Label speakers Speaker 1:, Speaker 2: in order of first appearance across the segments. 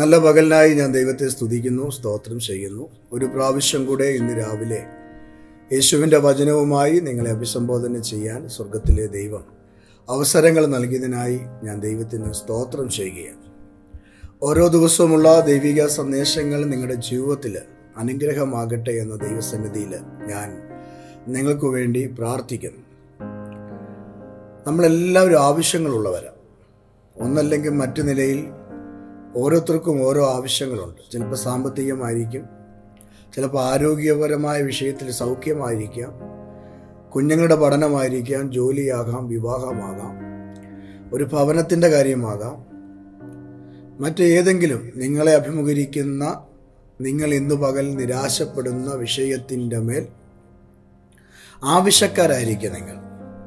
Speaker 1: നല്ല പകലിനായി ഞാൻ ദൈവത്തെ സ്തുതിക്കുന്നു സ്തോത്രം ചെയ്യുന്നു ഒരു പ്രാവശ്യം കൂടെ ഇന്ന് രാവിലെ യേശുവിൻ്റെ വചനവുമായി നിങ്ങളെ അഭിസംബോധന ചെയ്യാൻ സ്വർഗത്തിലെ ദൈവം അവസരങ്ങൾ നൽകിയതിനായി ഞാൻ ദൈവത്തിന് സ്തോത്രം ചെയ്യുകയാണ് ഓരോ ദിവസവുമുള്ള ദൈവിക സന്ദേശങ്ങൾ നിങ്ങളുടെ ജീവിതത്തിൽ അനുഗ്രഹമാകട്ടെ എന്ന ദൈവസന്നിധിയിൽ ഞാൻ നിങ്ങൾക്ക് വേണ്ടി പ്രാർത്ഥിക്കുന്നു നമ്മളെല്ലാവരും ആവശ്യങ്ങളുള്ളവരാണ് ഒന്നല്ലെങ്കിൽ മറ്റു നിലയിൽ ഓരോരുത്തർക്കും ഓരോ ആവശ്യങ്ങളുണ്ട് ചിലപ്പോൾ സാമ്പത്തികമായിരിക്കും ചിലപ്പോൾ ആരോഗ്യപരമായ വിഷയത്തിൽ സൗഖ്യമായിരിക്കാം കുഞ്ഞുങ്ങളുടെ പഠനമായിരിക്കാം ജോലിയാകാം വിവാഹമാകാം ഒരു ഭവനത്തിൻ്റെ കാര്യമാകാം മറ്റേതെങ്കിലും നിങ്ങളെ അഭിമുഖീകരിക്കുന്ന നിങ്ങൾ ഇന്നു പകൽ നിരാശപ്പെടുന്ന വിഷയത്തിൻ്റെ മേൽ ആവശ്യക്കാരായിരിക്കും നിങ്ങൾ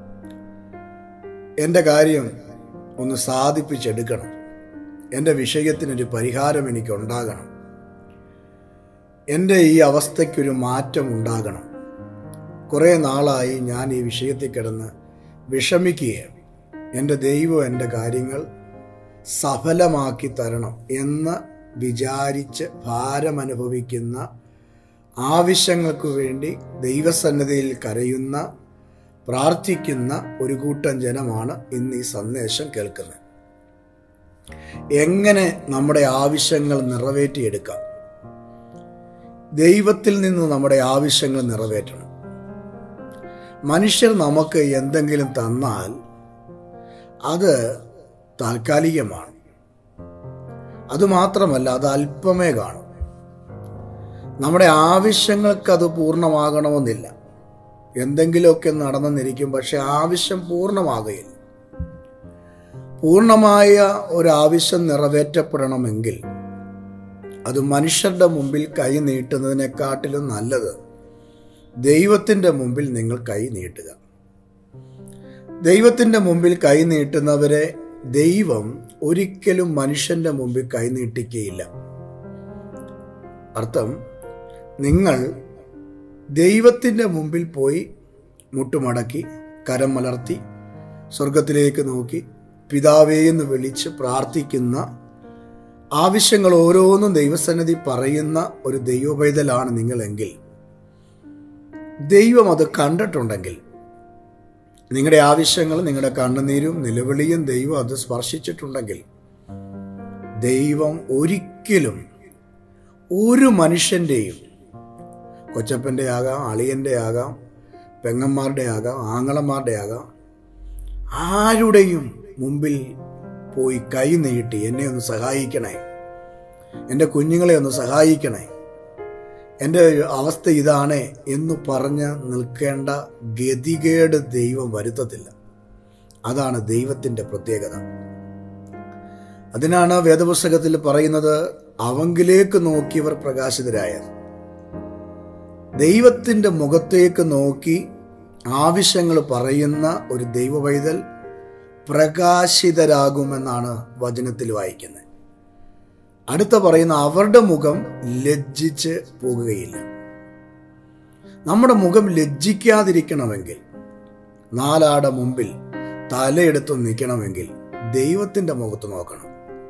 Speaker 1: എൻ്റെ കാര്യം ഒന്ന് സാധിപ്പിച്ചെടുക്കണം എൻ്റെ വിഷയത്തിനൊരു പരിഹാരം എനിക്കുണ്ടാകണം എൻ്റെ ഈ അവസ്ഥയ്ക്കൊരു മാറ്റം ഉണ്ടാകണം കുറേ നാളായി ഞാൻ ഈ വിഷയത്തിൽ കിടന്ന് വിഷമിക്കുകയാണ് എൻ്റെ ദൈവം എൻ്റെ കാര്യങ്ങൾ സഫലമാക്കി തരണം എന്ന് വിചാരിച്ച് ഭാരമനുഭവിക്കുന്ന ആവശ്യങ്ങൾക്ക് വേണ്ടി ദൈവസന്നദ്ധയിൽ കരയുന്ന പ്രാർത്ഥിക്കുന്ന ഒരു കൂട്ടം ജനമാണ് ഇന്ന് ഈ സന്ദേശം കേൾക്കുന്നത് എങ്ങനെ നമ്മുടെ ആവശ്യങ്ങൾ നിറവേറ്റിയെടുക്കാം ദൈവത്തിൽ നിന്ന് നമ്മുടെ ആവശ്യങ്ങൾ നിറവേറ്റണം മനുഷ്യർ നമുക്ക് എന്തെങ്കിലും തന്നാൽ അത് താൽക്കാലികമാണ് അതുമാത്രമല്ല അത് അല്പമേ കാണും നമ്മുടെ ആവശ്യങ്ങൾക്ക് അത് പൂർണ്ണമാകണമെന്നില്ല എന്തെങ്കിലുമൊക്കെ നടന്നെന്നിരിക്കും പക്ഷെ ആവശ്യം പൂർണ്ണമാകുകയില്ല പൂർണ്ണമായ ഒരാവശ്യം നിറവേറ്റപ്പെടണമെങ്കിൽ അത് മനുഷ്യരുടെ മുമ്പിൽ കൈ നീട്ടുന്നതിനെക്കാട്ടിലും നല്ലത് ദൈവത്തിൻ്റെ മുമ്പിൽ നിങ്ങൾ കൈ നീട്ടുക ദൈവത്തിൻ്റെ മുമ്പിൽ കൈ നീട്ടുന്നവരെ ദൈവം ഒരിക്കലും മനുഷ്യന്റെ മുമ്പിൽ കൈ നീട്ടിക്കുകയില്ല അർത്ഥം നിങ്ങൾ ദൈവത്തിൻ്റെ മുമ്പിൽ പോയി മുട്ടുമടക്കി കരം മലർത്തി സ്വർഗത്തിലേക്ക് നോക്കി പിതാവേ എന്ന് വിളിച്ച് പ്രാർത്ഥിക്കുന്ന ആവശ്യങ്ങൾ ഓരോന്നും ദൈവസന്നിധി പറയുന്ന ഒരു ദൈവപൈതലാണ് നിങ്ങളെങ്കിൽ ദൈവം അത് കണ്ടിട്ടുണ്ടെങ്കിൽ നിങ്ങളുടെ ആവശ്യങ്ങൾ നിങ്ങളുടെ കണ്ണുനീരും നിലവിളിയും ദൈവം അത് സ്പർശിച്ചിട്ടുണ്ടെങ്കിൽ ദൈവം ഒരിക്കലും ഒരു മനുഷ്യൻ്റെയും കൊച്ചപ്പൻ്റെ ആകാം അളിയൻ്റെ ആകാം പെങ്ങന്മാരുടെ ആകാം ആങ്ങളമാരുടെ ആകാം ആരുടെയും മുമ്പിൽ പോയി കൈ നീട്ടി എന്നെ ഒന്ന് സഹായിക്കണേ എൻ്റെ കുഞ്ഞുങ്ങളെ ഒന്ന് സഹായിക്കണേ എൻ്റെ അവസ്ഥ ഇതാണ് എന്ന് പറഞ്ഞ് നിൽക്കേണ്ട ഗതികേട് ദൈവം വരുത്തത്തില്ല അതാണ് ദൈവത്തിൻ്റെ പ്രത്യേകത അതിനാണ് വേദപുസ്തകത്തിൽ പറയുന്നത് അവങ്കിലേക്ക് നോക്കിയവർ പ്രകാശിതരായത് ദൈവത്തിൻ്റെ മുഖത്തേക്ക് നോക്കി ആവശ്യങ്ങൾ പറയുന്ന ഒരു ദൈവവൈതൽ പ്രകാശിതരാകുമെന്നാണ് വചനത്തിൽ വായിക്കുന്നത് അടുത്ത പറയുന്ന അവരുടെ മുഖം ലജ്ജിച്ച് പോകുകയില്ല നമ്മുടെ മുഖം ലജ്ജിക്കാതിരിക്കണമെങ്കിൽ നാലാടെ മുമ്പിൽ തലയെടുത്ത് നിൽക്കണമെങ്കിൽ ദൈവത്തിൻ്റെ മുഖത്ത് നോക്കണം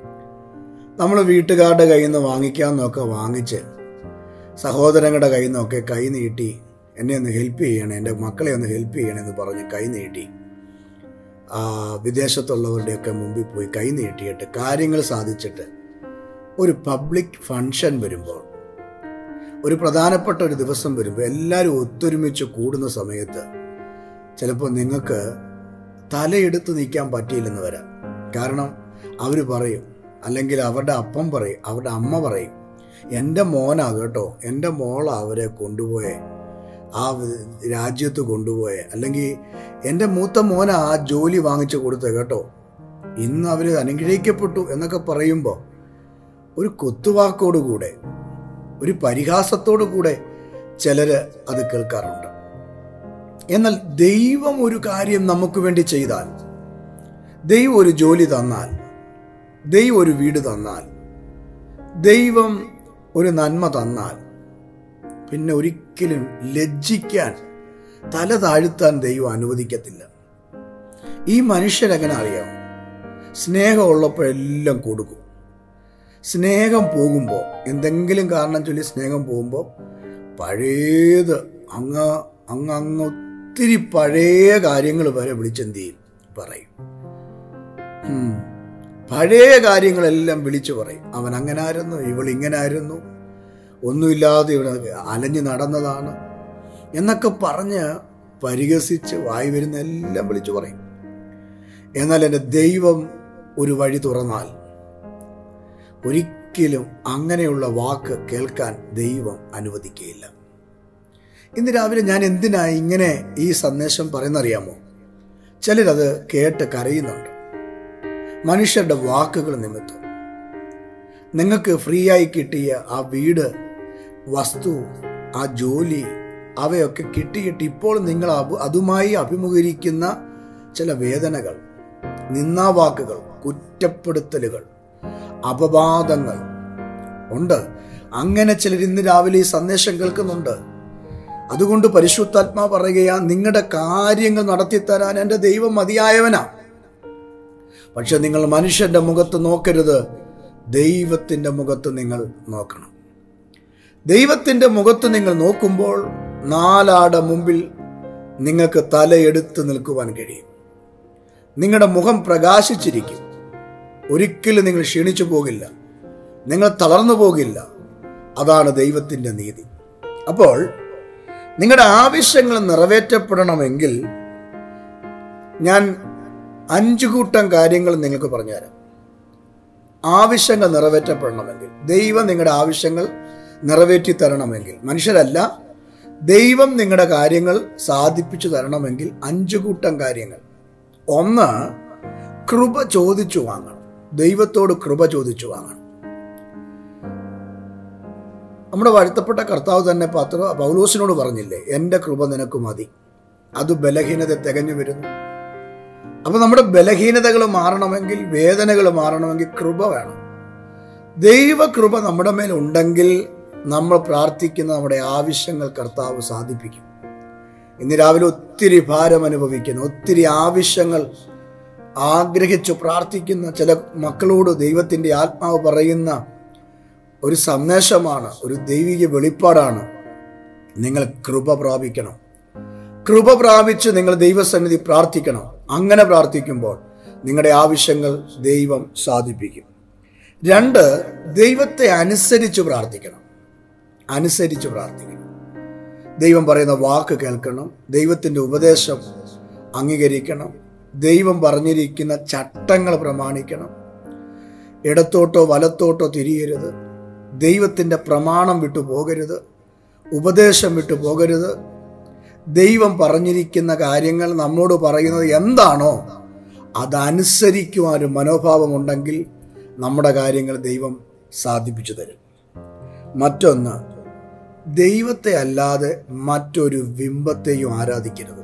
Speaker 1: നമ്മൾ വീട്ടുകാരുടെ കയ്യിൽ നിന്ന് വാങ്ങിക്കാമെന്നൊക്കെ വാങ്ങിച്ച് സഹോദരങ്ങളുടെ കയ്യിൽ നിന്നൊക്കെ കൈ നീട്ടി എന്നെ ഒന്ന് ഹെൽപ്പ് ചെയ്യണേ എൻ്റെ മക്കളെ ഒന്ന് ഹെൽപ്പ് ചെയ്യണേ എന്ന് പറഞ്ഞ് കൈ നീട്ടി വിദേശത്തുള്ളവരുടെയൊക്കെ മുമ്പിൽ പോയി കൈ നീട്ടിയിട്ട് കാര്യങ്ങൾ സാധിച്ചിട്ട് ഒരു പബ്ലിക് ഫങ്ഷൻ വരുമ്പോൾ ഒരു പ്രധാനപ്പെട്ട ഒരു ദിവസം വരുമ്പോൾ എല്ലാവരും ഒത്തൊരുമിച്ച് കൂടുന്ന സമയത്ത് ചിലപ്പോൾ നിങ്ങൾക്ക് തലയെടുത്ത് നിൽക്കാൻ പറ്റിയില്ലെന്ന് വരാം കാരണം അവർ പറയും അല്ലെങ്കിൽ അവരുടെ അപ്പം പറയും അവരുടെ അമ്മ പറയും എൻ്റെ മോനാ കേട്ടോ എൻ്റെ മോളാ അവരെ കൊണ്ടുപോയേ ആ രാജ്യത്ത് കൊണ്ടുപോയേ അല്ലെങ്കിൽ എൻ്റെ മൂത്ത മോന ആ ജോലി വാങ്ങിച്ചു കൊടുത്തത് കേട്ടോ ഇന്ന് അവർ അനുഗ്രഹിക്കപ്പെട്ടു എന്നൊക്കെ പറയുമ്പോൾ ഒരു കൊത്തുവാക്കോടുകൂടെ ഒരു പരിഹാസത്തോടു കൂടെ ചിലർ അത് കേൾക്കാറുണ്ട് എന്നാൽ ദൈവം ഒരു കാര്യം നമുക്ക് വേണ്ടി ചെയ്താൽ ദൈവം ഒരു ജോലി തന്നാൽ ദൈവം ഒരു വീട് തന്നാൽ ദൈവം ഒരു നന്മ തന്നാൽ പിന്നെ ഒരിക്കലും ലജ്ജിക്കാൻ തല താഴ്ത്താൻ ദൈവം അനുവദിക്കത്തില്ല ഈ മനുഷ്യരെങ്ങനെ അറിയാം സ്നേഹമുള്ളപ്പോഴെല്ലാം കൊടുക്കും സ്നേഹം പോകുമ്പോൾ എന്തെങ്കിലും കാരണം ചൊല്ലി സ്നേഹം പോകുമ്പോൾ പഴയത് അങ്ങ് അങ്ങ് അങ്ങ് ഒത്തിരി പഴയ കാര്യങ്ങൾ വരെ വിളിച്ചെന്ത് ചെയ്യും പറയും ഉം. പഴയ കാര്യങ്ങളെല്ലാം വിളിച്ചു പറയും അവൻ അങ്ങനായിരുന്നു ഇവൾ ഇങ്ങനായിരുന്നു ഒന്നുമില്ലാതെ ഇവിടെ അലഞ്ഞു നടന്നതാണ് എന്നൊക്കെ പറഞ്ഞ് പരിഹസിച്ച് വായി വരുന്ന എല്ലാം വിളിച്ചു പറയും എന്നാൽ എൻ്റെ ദൈവം ഒരു വഴി തുറന്നാൽ ഒരിക്കലും അങ്ങനെയുള്ള വാക്ക് കേൾക്കാൻ ദൈവം അനുവദിക്കുകയില്ല ഇന്ന് രാവിലെ ഞാൻ എന്തിനാ ഇങ്ങനെ ഈ സന്ദേശം പറയുന്നറിയാമോ ചിലരത് കേട്ട് കരയുന്നുണ്ട് മനുഷ്യരുടെ വാക്കുകൾ നിമിത്തം നിങ്ങൾക്ക് ഫ്രീ ആയി കിട്ടിയ ആ വീട് വസ്തു ആ ജോലി അവയൊക്കെ കിട്ടിയിട്ട് ഇപ്പോൾ നിങ്ങൾ അഭി- അതുമായി അഭിമുഖീകരിക്കുന്ന ചില വേദനകൾ നിന്നാവാക്കുകൾ കുറ്റപ്പെടുത്തലുകൾ അപവാദങ്ങൾ ഉണ്ട് അങ്ങനെ ചിലർ ഇന്ന് രാവിലെ ഈ സന്ദേശം കേൾക്കുന്നുണ്ട് അതുകൊണ്ട് പരിശുദ്ധാത്മാ പറയുകയാ നിങ്ങളുടെ കാര്യങ്ങൾ നടത്തിത്തരാൻ എൻ്റെ ദൈവം മതിയായവനാ പക്ഷെ നിങ്ങൾ മനുഷ്യന്റെ മുഖത്ത് നോക്കരുത് ദൈവത്തിന്റെ മുഖത്ത് നിങ്ങൾ നോക്കണം ദൈവത്തിന്റെ മുഖത്ത് നിങ്ങൾ നോക്കുമ്പോൾ നാലാടെ മുമ്പിൽ നിങ്ങൾക്ക് തലയെടുത്ത് നിൽക്കുവാൻ കഴിയും നിങ്ങളുടെ മുഖം പ്രകാശിച്ചിരിക്കും ഒരിക്കലും നിങ്ങൾ ക്ഷീണിച്ചു പോകില്ല നിങ്ങൾ തളർന്നു പോകില്ല അതാണ് ദൈവത്തിന്റെ നീതി അപ്പോൾ നിങ്ങളുടെ ആവശ്യങ്ങൾ നിറവേറ്റപ്പെടണമെങ്കിൽ ഞാൻ അഞ്ചു കൂട്ടം കാര്യങ്ങൾ നിങ്ങൾക്ക് പറഞ്ഞുതരാം ആവശ്യങ്ങൾ നിറവേറ്റപ്പെടണമെങ്കിൽ ദൈവം നിങ്ങളുടെ ആവശ്യങ്ങൾ നിറവേറ്റി തരണമെങ്കിൽ മനുഷ്യരല്ല ദൈവം നിങ്ങളുടെ കാര്യങ്ങൾ സാധിപ്പിച്ചു തരണമെങ്കിൽ അഞ്ചു കൂട്ടം കാര്യങ്ങൾ ഒന്ന് കൃപ ചോദിച്ചു വാങ്ങണം ദൈവത്തോട് കൃപ ചോദിച്ചു വാങ്ങണം നമ്മുടെ വാഴ്ത്തപ്പെട്ട കർത്താവ് തന്നെ പത്ര പൗലോസിനോട് പറഞ്ഞില്ലേ എൻ്റെ കൃപ നിനക്ക് മതി അത് ബലഹീനത തികഞ്ഞു വരുന്നു അപ്പൊ നമ്മുടെ ബലഹീനതകൾ മാറണമെങ്കിൽ വേദനകൾ മാറണമെങ്കിൽ കൃപ വേണം ദൈവകൃപ നമ്മുടെ മേൽ ഉണ്ടെങ്കിൽ നമ്മൾ പ്രാർത്ഥിക്കുന്ന നമ്മുടെ ആവശ്യങ്ങൾ കർത്താവ് സാധിപ്പിക്കും ഇന്ന് രാവിലെ ഒത്തിരി ഭാരം അനുഭവിക്കുന്ന ഒത്തിരി ആവശ്യങ്ങൾ ആഗ്രഹിച്ചു പ്രാർത്ഥിക്കുന്ന ചില മക്കളോട് ദൈവത്തിന്റെ ആത്മാവ് പറയുന്ന ഒരു സന്ദേശമാണ് ഒരു ദൈവിക വെളിപ്പാടാണ് നിങ്ങൾ കൃപ പ്രാപിക്കണം കൃപ പ്രാപിച്ച് നിങ്ങൾ ദൈവസന്നിധി പ്രാർത്ഥിക്കണം അങ്ങനെ പ്രാർത്ഥിക്കുമ്പോൾ നിങ്ങളുടെ ആവശ്യങ്ങൾ ദൈവം സാധിപ്പിക്കും രണ്ട് ദൈവത്തെ അനുസരിച്ച് പ്രാർത്ഥിക്കണം അനുസരിച്ച് പ്രാർത്ഥിക്കണം ദൈവം പറയുന്ന വാക്ക് കേൾക്കണം ദൈവത്തിൻ്റെ ഉപദേശം അംഗീകരിക്കണം ദൈവം പറഞ്ഞിരിക്കുന്ന ചട്ടങ്ങൾ പ്രമാണിക്കണം ഇടത്തോട്ടോ വലത്തോട്ടോ തിരിയരുത് ദൈവത്തിൻ്റെ പ്രമാണം വിട്ടു പോകരുത് ഉപദേശം വിട്ടു പോകരുത് ദൈവം പറഞ്ഞിരിക്കുന്ന കാര്യങ്ങൾ നമ്മോട് പറയുന്നത് എന്താണോ അതനുസരിക്കുവാൻ ഒരു മനോഭാവമുണ്ടെങ്കിൽ നമ്മുടെ കാര്യങ്ങൾ ദൈവം സാധിപ്പിച്ചു തരും മറ്റൊന്ന് ദൈവത്തെ അല്ലാതെ മറ്റൊരു ബിംബത്തെയും ആരാധിക്കരുത്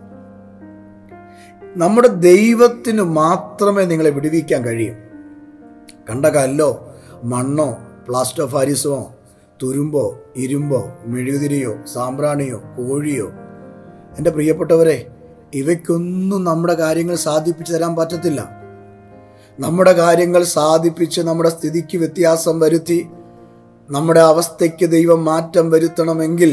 Speaker 1: നമ്മുടെ ദൈവത്തിന് മാത്രമേ നിങ്ങളെ വിടുവിക്കാൻ കഴിയും കണ്ട കല്ലോ മണ്ണോ പ്ലാസ്റ്റർ ഫാരിസമോ തുരുമ്പോ ഇരുമ്പോ മെഴുകുതിരിയോ സാമ്പ്രാണിയോ കോഴിയോ എൻ്റെ പ്രിയപ്പെട്ടവരെ ഇവയ്ക്കൊന്നും നമ്മുടെ കാര്യങ്ങൾ സാധിപ്പിച്ചു തരാൻ പറ്റത്തില്ല നമ്മുടെ കാര്യങ്ങൾ സാധിപ്പിച്ച് നമ്മുടെ സ്ഥിതിക്ക് വ്യത്യാസം വരുത്തി നമ്മുടെ അവസ്ഥയ്ക്ക് ദൈവം മാറ്റം വരുത്തണമെങ്കിൽ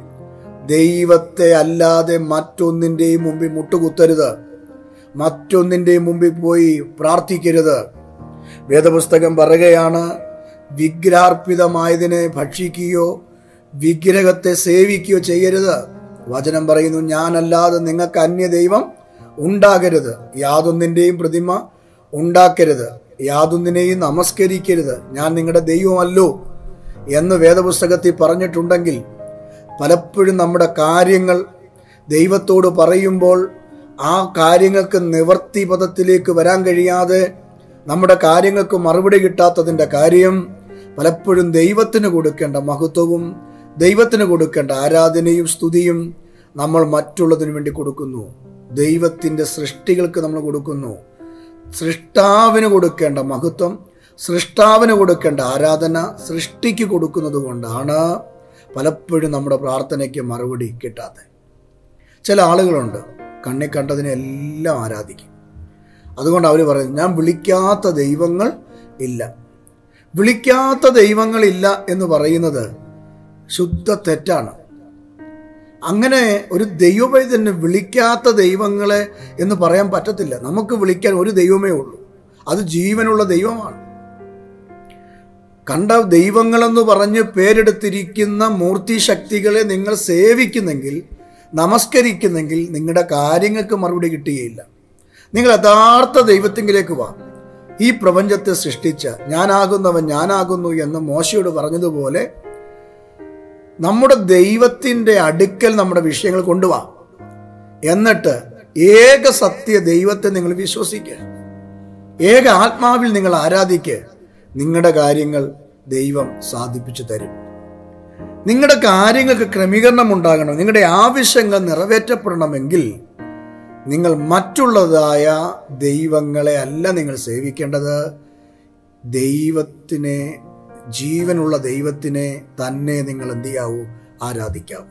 Speaker 1: ദൈവത്തെ അല്ലാതെ മറ്റൊന്നിൻ്റെയും മുമ്പിൽ മുട്ടുകുത്തരുത് മറ്റൊന്നിൻ്റെയും മുമ്പിൽ പോയി പ്രാർത്ഥിക്കരുത് വേദപുസ്തകം പറയുകയാണ് വിഗ്രഹാർപ്പിതമായതിനെ ഭക്ഷിക്കുകയോ വിഗ്രഹത്തെ സേവിക്കുകയോ ചെയ്യരുത് വചനം പറയുന്നു ഞാനല്ലാതെ നിങ്ങൾക്ക് അന്യ ദൈവം ഉണ്ടാകരുത് യാതൊന്നിൻ്റെയും പ്രതിമ ഉണ്ടാക്കരുത് യാതൊന്നിനെയും നമസ്കരിക്കരുത് ഞാൻ നിങ്ങളുടെ ദൈവമല്ലോ എന്ന് വേദപുസ്തകത്തിൽ പറഞ്ഞിട്ടുണ്ടെങ്കിൽ പലപ്പോഴും നമ്മുടെ കാര്യങ്ങൾ ദൈവത്തോട് പറയുമ്പോൾ ആ കാര്യങ്ങൾക്ക് നിവർത്തി പദത്തിലേക്ക് വരാൻ കഴിയാതെ നമ്മുടെ കാര്യങ്ങൾക്ക് മറുപടി കിട്ടാത്തതിൻ്റെ കാര്യം പലപ്പോഴും ദൈവത്തിന് കൊടുക്കേണ്ട മഹത്വവും ദൈവത്തിന് കൊടുക്കേണ്ട ആരാധനയും സ്തുതിയും നമ്മൾ മറ്റുള്ളതിനു വേണ്ടി കൊടുക്കുന്നു ദൈവത്തിൻ്റെ സൃഷ്ടികൾക്ക് നമ്മൾ കൊടുക്കുന്നു സൃഷ്ടാവിന് കൊടുക്കേണ്ട മഹത്വം സൃഷ്ടാവിന് കൊടുക്കേണ്ട ആരാധന സൃഷ്ടിക്ക് കൊടുക്കുന്നത് കൊണ്ടാണ് പലപ്പോഴും നമ്മുടെ പ്രാർത്ഥനയ്ക്ക് മറുപടി കിട്ടാത്തത് ചില ആളുകളുണ്ട് കണ്ണി കണ്ടതിനെ എല്ലാം ആരാധിക്കും അതുകൊണ്ട് അവർ പറയുന്നത് ഞാൻ വിളിക്കാത്ത ദൈവങ്ങൾ ഇല്ല വിളിക്കാത്ത ദൈവങ്ങളില്ല എന്ന് പറയുന്നത് ശുദ്ധ തെറ്റാണ് അങ്ങനെ ഒരു ദൈവവൈദ്യന് വിളിക്കാത്ത ദൈവങ്ങളെ എന്ന് പറയാൻ പറ്റത്തില്ല നമുക്ക് വിളിക്കാൻ ഒരു ദൈവമേ ഉള്ളൂ അത് ജീവനുള്ള ദൈവമാണ് കണ്ട ദൈവങ്ങളെന്ന് പറഞ്ഞ് പേരെടുത്തിരിക്കുന്ന മൂർത്തി ശക്തികളെ നിങ്ങൾ സേവിക്കുന്നെങ്കിൽ നമസ്കരിക്കുന്നെങ്കിൽ നിങ്ങളുടെ കാര്യങ്ങൾക്ക് മറുപടി കിട്ടുകയില്ല നിങ്ങൾ യഥാർത്ഥ ദൈവത്തിങ്കിലേക്ക് വാ ഈ പ്രപഞ്ചത്തെ സൃഷ്ടിച്ച ഞാനാകുന്നവൻ ഞാനാകുന്നു എന്ന് മോശയോട് പറഞ്ഞതുപോലെ നമ്മുടെ ദൈവത്തിൻ്റെ അടുക്കൽ നമ്മുടെ വിഷയങ്ങൾ കൊണ്ടുവാ എന്നിട്ട് ഏക സത്യ ദൈവത്തെ നിങ്ങൾ വിശ്വസിക്കുക ഏക ആത്മാവിൽ നിങ്ങൾ ആരാധിക്കുക നിങ്ങളുടെ കാര്യങ്ങൾ ദൈവം സാധിപ്പിച്ചു തരും നിങ്ങളുടെ കാര്യങ്ങൾക്ക് ക്രമീകരണം ഉണ്ടാകണം നിങ്ങളുടെ ആവശ്യങ്ങൾ നിറവേറ്റപ്പെടണമെങ്കിൽ നിങ്ങൾ മറ്റുള്ളതായ ദൈവങ്ങളെ അല്ല നിങ്ങൾ സേവിക്കേണ്ടത് ദൈവത്തിനെ ജീവനുള്ള ദൈവത്തിനെ തന്നെ നിങ്ങൾ എന്ത് ചെയ്യാവൂ ആരാധിക്കാവൂ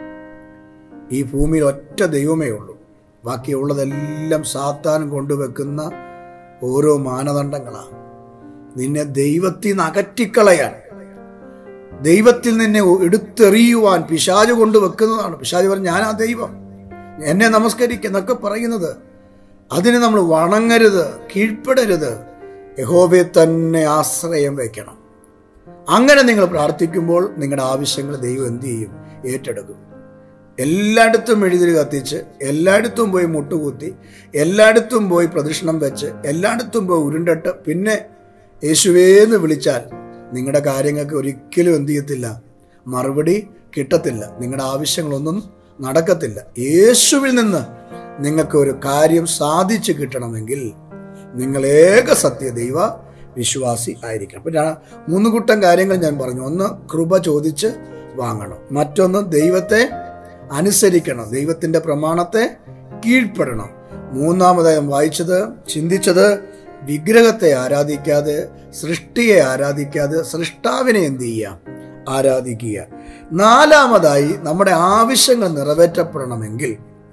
Speaker 1: ഈ ഭൂമിയിൽ ഒറ്റ ദൈവമേ ഉള്ളൂ ബാക്കിയുള്ളതെല്ലാം സാത്താൻ കൊണ്ടുവെക്കുന്ന ഓരോ മാനദണ്ഡങ്ങളാണ് നിന്നെ ദൈവത്തിൽ നിന്ന് അകറ്റിക്കളയാൻ ദൈവത്തിൽ നിന്നെ എടുത്തെറിയുവാൻ പിശാജ് കൊണ്ടുവെക്കുന്നതാണ് പിശാജ് പറഞ്ഞ ഞാനാ ദൈവം എന്നെ നമസ്കരിക്കുന്നൊക്കെ പറയുന്നത് അതിന് നമ്മൾ വണങ്ങരുത് കീഴ്പ്പെടരുത് യഹോവയെ തന്നെ ആശ്രയം വയ്ക്കണം അങ്ങനെ നിങ്ങൾ പ്രാർത്ഥിക്കുമ്പോൾ നിങ്ങളുടെ ആവശ്യങ്ങൾ ദൈവം എന്ത് ചെയ്യും ഏറ്റെടുക്കും എല്ലായിടത്തും എഴുതിരി കത്തിച്ച് എല്ലായിടത്തും പോയി മുട്ടുകുത്തി എല്ലായിടത്തും പോയി പ്രദക്ഷിണം വെച്ച് എല്ലായിടത്തും പോയി ഉരുണ്ടിട്ട് പിന്നെ യേശുവേന്ന് വിളിച്ചാൽ നിങ്ങളുടെ കാര്യങ്ങൾക്ക് ഒരിക്കലും എന്ത് ചെയ്യത്തില്ല മറുപടി കിട്ടത്തില്ല നിങ്ങളുടെ ആവശ്യങ്ങളൊന്നും നടക്കത്തില്ല യേശുവിൽ നിന്ന് നിങ്ങൾക്ക് ഒരു കാര്യം സാധിച്ചു കിട്ടണമെങ്കിൽ നിങ്ങൾ ഏക സത്യ ദൈവ വിശ്വാസി ആയിരിക്കണം അപ്പം ഞാൻ മൂന്ന് കൂട്ടം കാര്യങ്ങൾ ഞാൻ പറഞ്ഞു ഒന്ന് കൃപ ചോദിച്ച് വാങ്ങണം മറ്റൊന്ന് ദൈവത്തെ അനുസരിക്കണം ദൈവത്തിൻ്റെ പ്രമാണത്തെ കീഴ്പ്പെടണം മൂന്നാമതായി ഞാൻ വായിച്ചത് ചിന്തിച്ചത് വിഗ്രഹത്തെ ആരാധിക്കാതെ സൃഷ്ടിയെ ആരാധിക്കാതെ സൃഷ്ടാവിനെ എന്ത് ചെയ്യുക ആരാധിക്കുക നാലാമതായി നമ്മുടെ ആവശ്യങ്ങൾ നിറവേറ്റപ്പെടണമെങ്കിൽ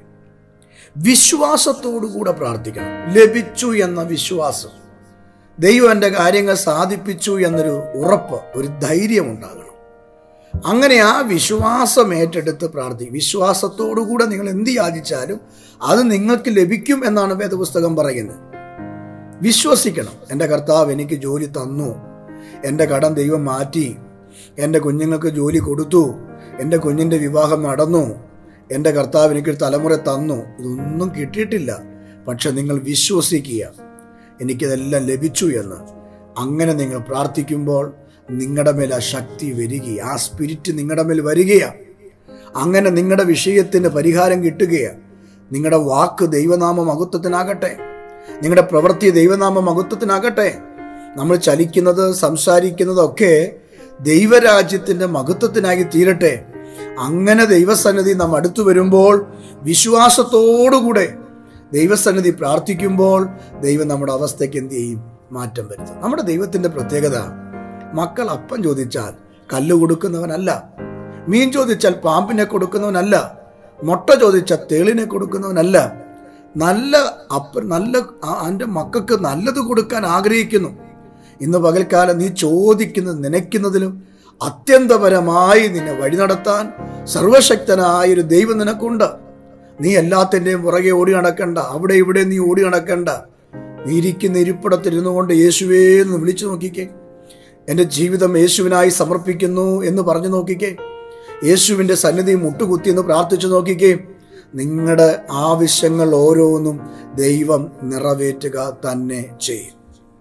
Speaker 1: വിശ്വാസത്തോടുകൂടെ പ്രാർത്ഥിക്കണം ലഭിച്ചു എന്ന വിശ്വാസം ദൈവം എൻ്റെ കാര്യങ്ങൾ സാധിപ്പിച്ചു എന്നൊരു ഉറപ്പ് ഒരു ധൈര്യം ഉണ്ടാകണം അങ്ങനെ ആ വിശ്വാസം ഏറ്റെടുത്ത് പ്രാർത്ഥിക്കും വിശ്വാസത്തോടുകൂടെ നിങ്ങൾ എന്ത് യാചിച്ചാലും അത് നിങ്ങൾക്ക് ലഭിക്കും എന്നാണ് വേദപുസ്തകം പറയുന്നത് വിശ്വസിക്കണം എൻ്റെ കർത്താവ് എനിക്ക് ജോലി തന്നു എൻ്റെ കടം ദൈവം മാറ്റി എൻ്റെ കുഞ്ഞുങ്ങൾക്ക് ജോലി കൊടുത്തു എൻ്റെ കുഞ്ഞിൻ്റെ വിവാഹം നടന്നു എൻ്റെ കർത്താവ് എനിക്കൊരു തലമുറ തന്നു ഇതൊന്നും കിട്ടിയിട്ടില്ല പക്ഷെ നിങ്ങൾ വിശ്വസിക്കുക എനിക്കിതെല്ലാം ലഭിച്ചു എന്ന് അങ്ങനെ നിങ്ങൾ പ്രാർത്ഥിക്കുമ്പോൾ നിങ്ങളുടെ മേൽ ആ ശക്തി വരികയാണ് ആ സ്പിരിറ്റ് നിങ്ങളുടെ മേൽ വരികയാണ് അങ്ങനെ നിങ്ങളുടെ വിഷയത്തിന് പരിഹാരം കിട്ടുകയാണ് നിങ്ങളുടെ വാക്ക് ദൈവനാമ മഹത്വത്തിനാകട്ടെ നിങ്ങളുടെ പ്രവൃത്തി ദൈവനാമ മഹത്വത്തിനാകട്ടെ നമ്മൾ ചലിക്കുന്നത് സംസാരിക്കുന്നതൊക്കെ ദൈവരാജ്യത്തിൻ്റെ മഹത്വത്തിനായി തീരട്ടെ അങ്ങനെ ദൈവസന്നിധി നാം അടുത്തു വരുമ്പോൾ വിശ്വാസത്തോടുകൂടെ ദൈവസന്നിധി പ്രാർത്ഥിക്കുമ്പോൾ ദൈവം നമ്മുടെ അവസ്ഥയ്ക്ക് എന്ത് ചെയ്യും മാറ്റം വരുത്തും നമ്മുടെ ദൈവത്തിൻ്റെ പ്രത്യേകത മക്കൾ അപ്പം ചോദിച്ചാൽ കല്ല് കൊടുക്കുന്നവനല്ല മീൻ ചോദിച്ചാൽ പാമ്പിനെ കൊടുക്കുന്നവനല്ല മുട്ട ചോദിച്ചാൽ തേളിനെ കൊടുക്കുന്നവനല്ല നല്ല അപ്പ നല്ല എൻ്റെ മക്കൾക്ക് നല്ലത് കൊടുക്കാൻ ആഗ്രഹിക്കുന്നു ഇന്ന് പകൽക്കാലം നീ ചോദിക്കുന്നത് നനയ്ക്കുന്നതിലും അത്യന്തപരമായി നിന്നെ വഴി നടത്താൻ സർവശക്തനായൊരു ദൈവം നിനക്കുണ്ട് നീ എല്ലാത്തിൻ്റെയും പുറകെ ഓടി നടക്കണ്ട അവിടെ ഇവിടെ നീ ഓടി നടക്കണ്ട നീ ഇരിക്കുന്ന ഇരിപ്പിടത്തിരുന്നു കൊണ്ട് യേശുവേ എന്ന് വിളിച്ചു നോക്കിക്കേ എൻ്റെ ജീവിതം യേശുവിനായി സമർപ്പിക്കുന്നു എന്ന് പറഞ്ഞു നോക്കിക്കേ യേശുവിൻ്റെ സന്നിധി മുട്ടുകുത്തി എന്ന് പ്രാർത്ഥിച്ചു നോക്കിക്കേ നിങ്ങളുടെ ആവശ്യങ്ങൾ ഓരോന്നും ദൈവം നിറവേറ്റുക തന്നെ ചെയ്യും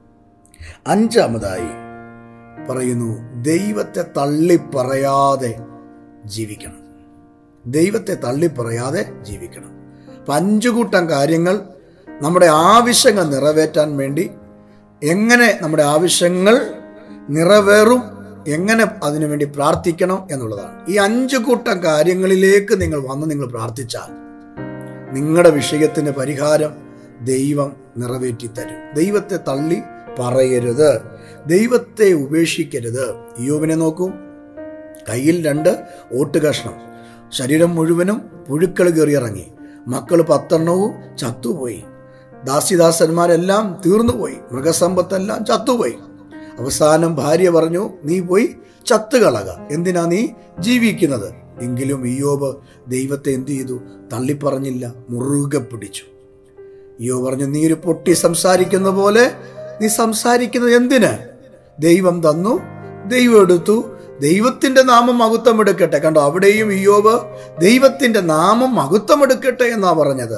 Speaker 1: അഞ്ചാമതായി പറയുന്നു ദൈവത്തെ തള്ളിപ്പറയാതെ ജീവിക്കണം ദൈവത്തെ തള്ളിപ്പറയാതെ ജീവിക്കണം അപ്പം അഞ്ചു കൂട്ടം കാര്യങ്ങൾ നമ്മുടെ ആവശ്യങ്ങൾ നിറവേറ്റാൻ വേണ്ടി എങ്ങനെ നമ്മുടെ ആവശ്യങ്ങൾ നിറവേറും എങ്ങനെ അതിനുവേണ്ടി പ്രാർത്ഥിക്കണം എന്നുള്ളതാണ് ഈ അഞ്ചു കൂട്ടം കാര്യങ്ങളിലേക്ക് നിങ്ങൾ വന്ന് നിങ്ങൾ പ്രാർത്ഥിച്ചാൽ നിങ്ങളുടെ വിഷയത്തിന് പരിഹാരം ദൈവം നിറവേറ്റി തരും ദൈവത്തെ തള്ളി പറയരുത് ദൈവത്തെ ഉപേക്ഷിക്കരുത് യോബിനെ നോക്കൂ കയ്യിൽ രണ്ട് ഓട്ടുകഷ്ണം ശരീരം മുഴുവനും പുഴുക്കൾ കയറിയിറങ്ങി മക്കൾ പത്തെണ്ണവും ചത്തുപോയി ദാസിദാസന്മാരെല്ലാം തീർന്നുപോയി മൃഗസമ്പത്തെല്ലാം ചത്തുപോയി അവസാനം ഭാര്യ പറഞ്ഞു നീ പോയി ചത്തുകളക എന്തിനാ നീ ജീവിക്കുന്നത് എങ്കിലും ഇയോബ് ദൈവത്തെ എന്തു ചെയ്തു തള്ളിപ്പറഞ്ഞില്ല മുറുകെ പിടിച്ചു ഇയോ പറഞ്ഞു നീ ഒരു പൊട്ടി സംസാരിക്കുന്ന പോലെ നീ സംസാരിക്കുന്നത് എന്തിന് ദൈവം തന്നു ദൈവം എടുത്തു ദൈവത്തിന്റെ നാമം മഹത്വം എടുക്കട്ടെ കണ്ടോ അവിടെയും ഇയോബ് ദൈവത്തിന്റെ നാമം മഹത്വം എടുക്കട്ടെ എന്നാ പറഞ്ഞത്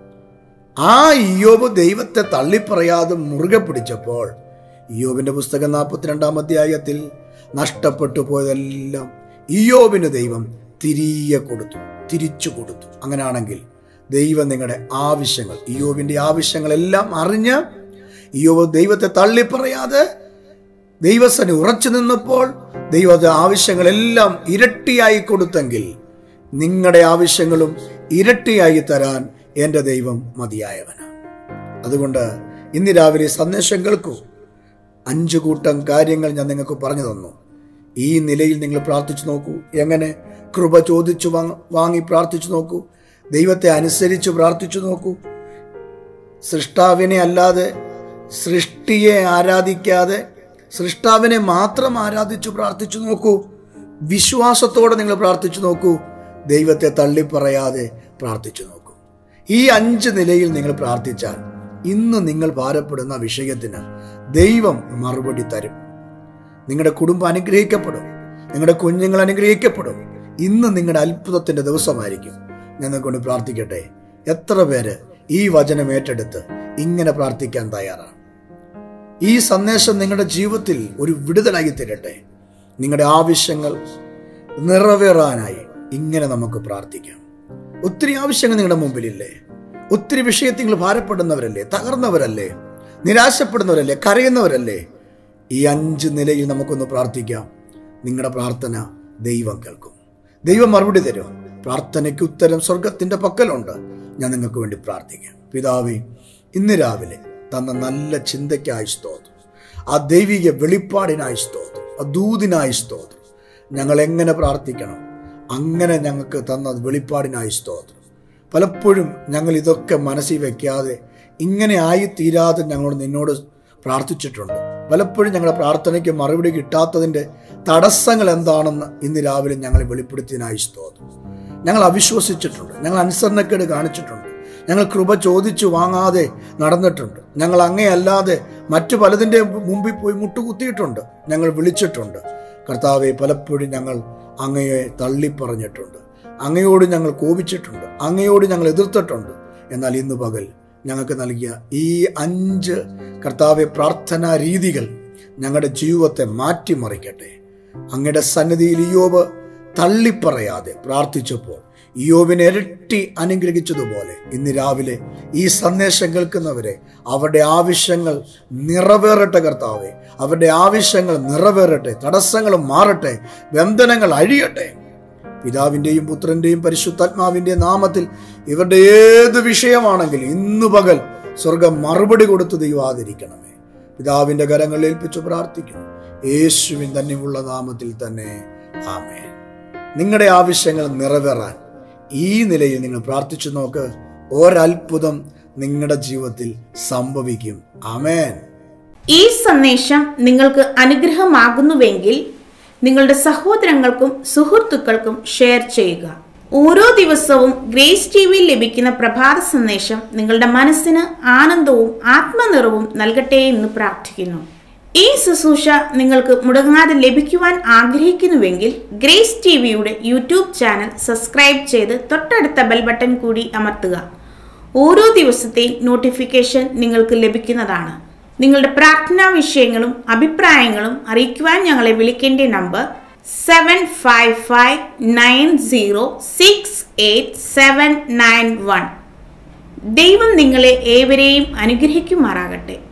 Speaker 1: ആ ഇയോബ് ദൈവത്തെ തള്ളിപ്പറയാതെ മുറുകെ പിടിച്ചപ്പോൾ ഇയോബിന്റെ പുസ്തകം നാൽപ്പത്തിരണ്ടാം അധ്യായത്തിൽ നഷ്ടപ്പെട്ടു പോയതെല്ലാം ഇയോബിന് ദൈവം തിരികെ കൊടുത്തു തിരിച്ചു കൊടുത്തു അങ്ങനെയാണെങ്കിൽ ദൈവം നിങ്ങളുടെ ആവശ്യങ്ങൾ ഇയോബിന്റെ ആവശ്യങ്ങളെല്ലാം അറിഞ്ഞ് ഇയോബ് ദൈവത്തെ തള്ളിപ്പറയാതെ ദൈവസന് ഉറച്ചു നിന്നപ്പോൾ ദൈവത്തെ ആവശ്യങ്ങളെല്ലാം ഇരട്ടിയായി കൊടുത്തെങ്കിൽ നിങ്ങളുടെ ആവശ്യങ്ങളും ഇരട്ടിയായി തരാൻ എൻ്റെ ദൈവം മതിയായവനാണ് അതുകൊണ്ട് ഇന്ന് രാവിലെ സന്ദേശം കേൾക്കൂ അഞ്ചു കൂട്ടം കാര്യങ്ങൾ ഞാൻ നിങ്ങൾക്ക് പറഞ്ഞു തന്നു ഈ നിലയിൽ നിങ്ങൾ പ്രാർത്ഥിച്ചു നോക്കൂ എങ്ങനെ കൃപ ചോദിച്ചു വാങ്ങി പ്രാർത്ഥിച്ചു നോക്കൂ ദൈവത്തെ അനുസരിച്ച് പ്രാർത്ഥിച്ചു നോക്കൂ സൃഷ്ടാവിനെ അല്ലാതെ സൃഷ്ടിയെ ആരാധിക്കാതെ സൃഷ്ടാവിനെ മാത്രം ആരാധിച്ചു പ്രാർത്ഥിച്ചു നോക്കൂ വിശ്വാസത്തോടെ നിങ്ങൾ പ്രാർത്ഥിച്ചു നോക്കൂ ദൈവത്തെ തള്ളിപ്പറയാതെ പ്രാർത്ഥിച്ചു നോക്കൂ ഈ അഞ്ച് നിലയിൽ നിങ്ങൾ പ്രാർത്ഥിച്ചാൽ ഇന്ന് നിങ്ങൾ ഭാരപ്പെടുന്ന വിഷയത്തിന് ദൈവം മറുപടി തരും നിങ്ങളുടെ കുടുംബം അനുഗ്രഹിക്കപ്പെടും നിങ്ങളുടെ കുഞ്ഞുങ്ങൾ അനുഗ്രഹിക്കപ്പെടും ഇന്ന് നിങ്ങളുടെ അത്ഭുതത്തിന്റെ ദിവസമായിരിക്കും ഞങ്ങൾക്കൊണ്ട് പ്രാർത്ഥിക്കട്ടെ എത്ര പേര് ഈ വചനം ഏറ്റെടുത്ത് ഇങ്ങനെ പ്രാർത്ഥിക്കാൻ തയ്യാറാണ് ഈ സന്ദേശം നിങ്ങളുടെ ജീവിതത്തിൽ ഒരു വിടുതലായി തരട്ടെ നിങ്ങളുടെ ആവശ്യങ്ങൾ നിറവേറാനായി ഇങ്ങനെ നമുക്ക് പ്രാർത്ഥിക്കാം ഒത്തിരി ആവശ്യങ്ങൾ നിങ്ങളുടെ മുമ്പിലില്ലേ ഒത്തിരി വിഷയത്തിൽ നിങ്ങൾ ഭാരപ്പെടുന്നവരല്ലേ തകർന്നവരല്ലേ നിരാശപ്പെടുന്നവരല്ലേ കരയുന്നവരല്ലേ ഈ അഞ്ച് നിലയിൽ നമുക്കൊന്ന് പ്രാർത്ഥിക്കാം നിങ്ങളുടെ പ്രാർത്ഥന ദൈവം കേൾക്കും ദൈവം മറുപടി തരും പ്രാർത്ഥനയ്ക്ക് ഉത്തരം സ്വർഗത്തിന്റെ പക്കലുണ്ട് ഞാൻ നിങ്ങൾക്ക് വേണ്ടി പ്രാർത്ഥിക്കാം പിതാവേ ഇന്ന് രാവിലെ തന്ന നല്ല ചിന്തയ്ക്കായി സ്തോത്രം ആ ദൈവിക വെളിപ്പാടിനായി സ്തോത്രം ആ ദൂതിനായി സ്തോത്രം ഞങ്ങൾ എങ്ങനെ പ്രാർത്ഥിക്കണം അങ്ങനെ ഞങ്ങൾക്ക് തന്ന വെളിപ്പാടിനായി സ്തോത്രം പലപ്പോഴും ഞങ്ങൾ ഇതൊക്കെ മനസ്സിൽ വെക്കാതെ ഇങ്ങനെ ആയിത്തീരാതെ ഞങ്ങളോട് നിന്നോട് പ്രാർത്ഥിച്ചിട്ടുണ്ട് പലപ്പോഴും ഞങ്ങളുടെ പ്രാർത്ഥനയ്ക്ക് മറുപടി കിട്ടാത്തതിൻ്റെ തടസ്സങ്ങൾ എന്താണെന്ന് ഇന്ന് രാവിലെ ഞങ്ങളെ വെളിപ്പെടുത്തിയതിനായി സ്തോത്രം ഞങ്ങൾ അവിശ്വസിച്ചിട്ടുണ്ട് ഞങ്ങൾ അനുസരണക്കേട് കാണിച്ചിട്ടുണ്ട് ഞങ്ങൾ കൃപ ചോദിച്ചു വാങ്ങാതെ നടന്നിട്ടുണ്ട് ഞങ്ങൾ അങ്ങയല്ലാതെ മറ്റു പലതിൻ്റെ മുമ്പിൽ പോയി മുട്ടുകുത്തിയിട്ടുണ്ട് ഞങ്ങൾ വിളിച്ചിട്ടുണ്ട് കർത്താവെ പലപ്പോഴും ഞങ്ങൾ അങ്ങയെ തള്ളിപ്പറഞ്ഞിട്ടുണ്ട് അങ്ങയോട് ഞങ്ങൾ കോപിച്ചിട്ടുണ്ട് അങ്ങയോട് ഞങ്ങൾ എതിർത്തിട്ടുണ്ട് എന്നാൽ ഇന്ന് പകൽ ഞങ്ങൾക്ക് നൽകിയ ഈ അഞ്ച് കർത്താവെ പ്രാർത്ഥനാ രീതികൾ ഞങ്ങളുടെ ജീവിതത്തെ മാറ്റിമറിക്കട്ടെ അങ്ങയുടെ സന്നിധിയിൽ ഇയോബ് തള്ളിപ്പറയാതെ പ്രാർത്ഥിച്ചപ്പോൾ ഇയോബിനെ ഇരട്ടി അനുഗ്രഹിച്ചതുപോലെ ഇന്ന് രാവിലെ ഈ സന്ദേശം കേൾക്കുന്നവരെ അവരുടെ ആവശ്യങ്ങൾ നിറവേറട്ടെ കർത്താവെ അവരുടെ ആവശ്യങ്ങൾ നിറവേറട്ടെ തടസ്സങ്ങൾ മാറട്ടെ ബന്ധനങ്ങൾ അഴിയട്ടെ പിതാവിൻ്റെയും പുത്രൻ്റെയും പരിശുദ്ധാത്മാവിൻ്റെയും നാമത്തിൽ ഇവരുടെ ഏത് വിഷയമാണെങ്കിലും ഇന്നു പകൽ സ്വർഗം മറുപടി കൊടുത്ത് ദൈവാതിരിക്കണമേ പിതാവിൻ്റെ കരങ്ങളിൽ ഏൽപ്പിച്ചു പ്രാർത്ഥിക്കുന്നു യേശുവിൻ തന്നെയുള്ള നാമത്തിൽ തന്നെ ആമേ നിങ്ങളുടെ ആവശ്യങ്ങൾ നിറവേറാൻ ഈ നിലയിൽ നിങ്ങൾ പ്രാർത്ഥിച്ചു നോക്ക് ഒരത്ഭുതം നിങ്ങളുടെ ജീവിതത്തിൽ സംഭവിക്കും ആമേൻ
Speaker 2: ഈ സന്ദേശം നിങ്ങൾക്ക് അനുഗ്രഹമാകുന്നുവെങ്കിൽ നിങ്ങളുടെ സഹോദരങ്ങൾക്കും സുഹൃത്തുക്കൾക്കും ഷെയർ ചെയ്യുക ഓരോ ദിവസവും ഗ്രേസ് ടി വിയിൽ ലഭിക്കുന്ന പ്രഭാത സന്ദേശം നിങ്ങളുടെ മനസ്സിന് ആനന്ദവും ആത്മനിറവും നൽകട്ടെ എന്ന് പ്രാർത്ഥിക്കുന്നു ഈ ശുശ്രൂഷ നിങ്ങൾക്ക് മുടങ്ങാതെ ലഭിക്കുവാൻ ആഗ്രഹിക്കുന്നുവെങ്കിൽ ഗ്രേസ് ടി വിയുടെ യൂട്യൂബ് ചാനൽ സബ്സ്ക്രൈബ് ചെയ്ത് തൊട്ടടുത്ത ബെൽ ബട്ടൺ കൂടി അമർത്തുക ഓരോ ദിവസത്തെയും നോട്ടിഫിക്കേഷൻ നിങ്ങൾക്ക് ലഭിക്കുന്നതാണ് നിങ്ങളുടെ പ്രാർത്ഥനാ വിഷയങ്ങളും അഭിപ്രായങ്ങളും അറിയിക്കുവാൻ ഞങ്ങളെ വിളിക്കേണ്ട number seven five five nine zero six eight seven nine one ദൈവം നിങ്ങളെ ഏവരെയും അനുഗ്രഹിക്കുമാറാകട്ടെ